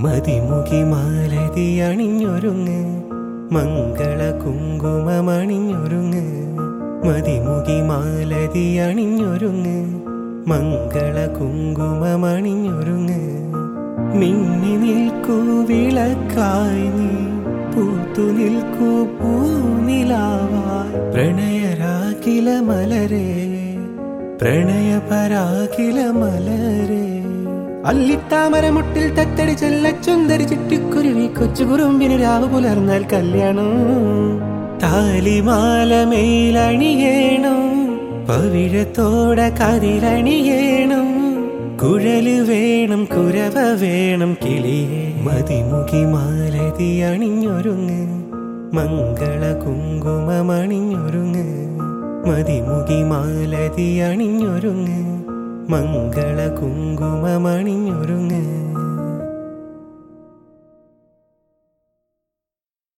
മതിമുഖി മാലതി അണിഞ്ഞൊരുങ്ങ് മംഗള കുങ്കുമമണിഞ്ഞൊരുങ്ങ് മതിമുഖി മാലതി അണിഞ്ഞൊരുങ്ങ് മംഗള കുങ്കുമമണിഞ്ഞൊരുങ്ങ് മിന്നി നിൽക്കൂ വിളക്കായി നീ പൂത്തു നിൽക്കൂ പൂനിലാവായി പ്രണയരാകില മലരേ പ്രണയപരാകില മലരേ അല്ലിത്താമരമുട്ടിൽ തത്തടി ചെല്ലച്ചുന്തരി ചിട്ടിക്കുരുവി കൊച്ചു കുറുമ്പിന് രാവ് പുലർന്നാൽ കല്യാണം താലിമാല മേലണിയേണം പവിഴത്തോടെ കതിരണിയേണം കുഴല് വേണം കുരവ വേണം കിളിയേ മതിമുഖി മാലതി അണിഞ്ഞൊരുങ്ങ് മംഗള കുങ്കുമമണിഞ്ഞൊരുങ്ങ് മതിമുഖി മാലതി അണിഞ്ഞൊരുങ്ങ് മംഗള കുങ്കുമമണിഞ്ഞൊരുങ്ങ്